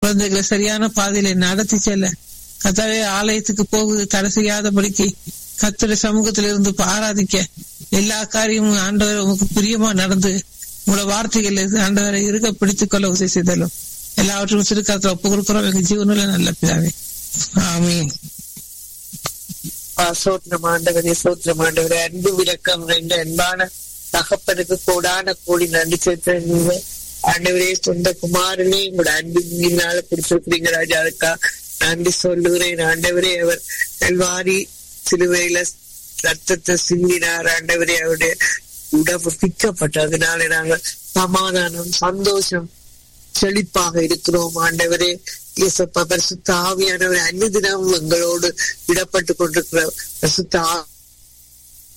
குழந்தைகளை சரியான பாதையில நடத்தி செல்ல கத்தாவே ஆலயத்துக்கு போகுது தடை செய்யாதபடிக்கு கத்தட சமூகத்தில இருந்து ஆராதிக்க எல்லா காரியமும் ஆண்டவர் உமக்கு பிரியமா நடந்து உங்களோட வார்த்தைகள் ஆண்டவரை இருக்க பிடித்துக் கொள்ள உதவி செய்தலும் எல்லாவற்றும் சிறுக்காலத்துல ஒப்பு கொடுக்கிறோம் எங்க ஜீவனுள்ள நல்ல பிதாவே ஆமீன் சோத்திரம் ஆண்டவரே சோத்திரம் ஆண்டவரே அன்பு விளக்கம் ரெண்டு அன்பான தகப்பனுக்கு கோடான கோடி நன்றி சேர்த்த நீங்க ஆண்டவரே சொந்த குமாரனே உங்களோட அன்பு மீனால பிடிச்சிருக்கிறீங்க ராஜா அதுக்கா நன்றி சொல்லுகிறேன் ஆண்டவரே அவர் நல்வாரி சிலுவையில ரத்தத்தை சிந்தினார் ஆண்டவரே அவருடைய உடம்பு பிக்கப்பட்டதுனால நாங்கள் சமாதானம் சந்தோஷம் செழிப்பாக இருக்கிறோம் ஆண்டவரே இயேசப்பா பரிசுத்த ஆவியானவர் அந்நிய தினம் எங்களோடு விடப்பட்டு கொண்டிருக்கிற பரிசுத்த